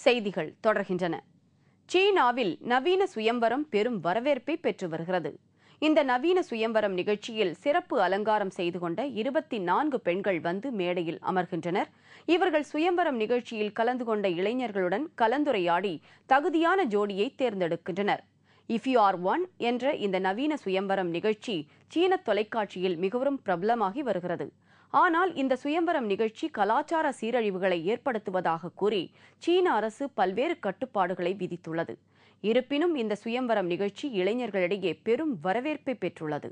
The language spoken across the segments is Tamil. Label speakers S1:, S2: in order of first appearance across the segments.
S1: செய்திகள் தொடர்கின்றன சீனாவில் நவீன சுயம்வரம் பெரும் வரவேற்பை பெற்று வருகிறது இந்த நவீன சுயம்வரம் நிகழ்ச்சியில் சிறப்பு அலங்காரம் செய்து கொண்ட இருபத்தி நான்கு பெண்கள் வந்து மேடையில் அமர்கின்றனர் இவர்கள் சுயம்வரம் நிகழ்ச்சியில் கலந்து கொண்ட இளைஞர்களுடன் கலந்துரையாடி தகுதியான ஜோடியை தேர்ந்தெடுக்கின்றனர் இஃப் யூ ஆர் ஒன் என்ற இந்த நவீன சுயம்வரம் நிகழ்ச்சி சீன தொலைக்காட்சியில் மிகவும் பிரபலமாகி வருகிறது ஆனால் இந்த சுயம்வரம் நிகழ்ச்சி கலாச்சார சீரழிவுகளை ஏற்படுத்துவதாக கூறி சீன அரசு பல்வேறு கட்டுப்பாடுகளை விதித்துள்ளது இருப்பினும் இந்த சுயம்வரம் நிகழ்ச்சி இளைஞர்களிடையே பெரும் வரவேற்பை பெற்றுள்ளது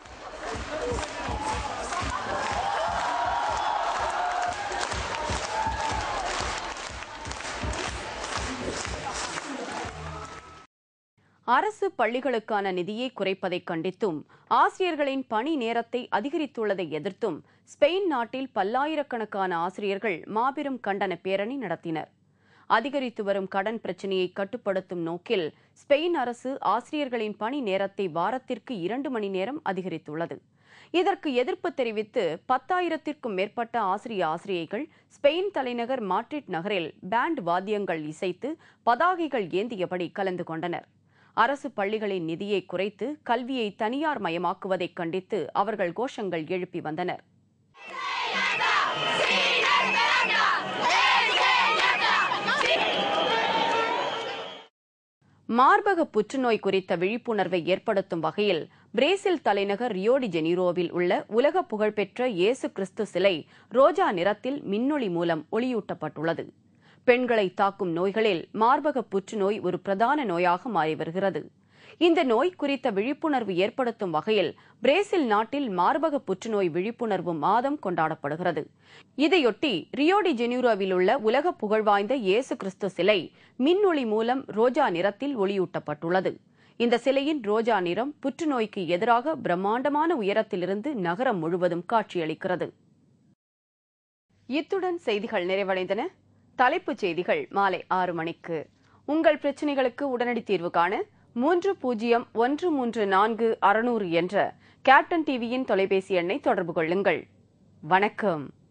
S1: அரசு பள்ளிகளுக்கான நிதியை குறைப்பதை கண்டித்தும் ஆசிரியர்களின் பணி நேரத்தை அதிகரித்துள்ளதை எதிர்த்தும் ஸ்பெயின் நாட்டில் பல்லாயிரக்கணக்கான ஆசிரியர்கள் மாபெரும் கண்டன பேரணி நடத்தினர் அதிகரித்து வரும் கடன் பிரச்சினையை கட்டுப்படுத்தும் நோக்கில் ஸ்பெயின் அரசு ஆசிரியர்களின் பணி நேரத்தை வாரத்திற்கு இரண்டு மணி நேரம் அதிகரித்துள்ளது இதற்கு எதிர்ப்பு தெரிவித்து பத்தாயிரத்திற்கும் மேற்பட்ட ஆசிரிய ஆசிரியைகள் ஸ்பெயின் தலைநகர் மாட்ரிட் நகரில் பேண்ட் வாத்தியங்கள் இசைத்து பதாகைகள் ஏந்தியபடி கலந்து கொண்டனர் அரசு பள்ளிகளின் நிதியை குறைத்து கல்வியை தனியார் மயமாக்குவதைக் கண்டித்து அவர்கள் கோஷங்கள் எழுப்பி வந்தனர் மார்பக புற்றுநோய் குறித்த விழிப்புணர்வை ஏற்படுத்தும் வகையில் பிரேசில் தலைநகர் ரியோடி ஜெனீரோவில் உள்ள உலக புகழ்பெற்ற இயேசு கிறிஸ்து சிலை ரோஜா நிறத்தில் மின்னொளி மூலம் ஒளியூட்டப்பட்டுள்ளது பெண்களை தாக்கும் நோய்களில் மார்பக புற்றுநோய் ஒரு பிரதான நோயாக மாறி வருகிறது இந்த நோய் குறித்த விழிப்புணர்வு ஏற்படுத்தும் வகையில் பிரேசில் நாட்டில் மார்பக புற்றுநோய் விழிப்புணர்வு மாதம் கொண்டாடப்படுகிறது இதையொட்டி ரியோடி ஜெனீரோவில் உள்ள உலக புகழ்வாய்ந்த இயேசு கிறிஸ்து சிலை மின்னொளி மூலம் ரோஜா நிறத்தில் ஒளியூட்டப்பட்டுள்ளது இந்த சிலையின் ரோஜா நிறம் புற்றுநோய்க்கு எதிராக பிரம்மாண்டமான உயரத்திலிருந்து நகரம் முழுவதும் காட்சியளிக்கிறது இத்துடன் செய்திகள் நிறைவடைந்தன தலைப்புச் செய்திகள் மாலை ஆறு மணிக்கு உங்கள் பிரச்சினைகளுக்கு உடனடி தீர்வு காண மூன்று பூஜ்ஜியம் ஒன்று மூன்று நான்கு அறுநூறு என்ற கேப்டன் டிவியின் தொலைபேசி எண்ணை தொடர்பு கொள்ளுங்கள் வணக்கம்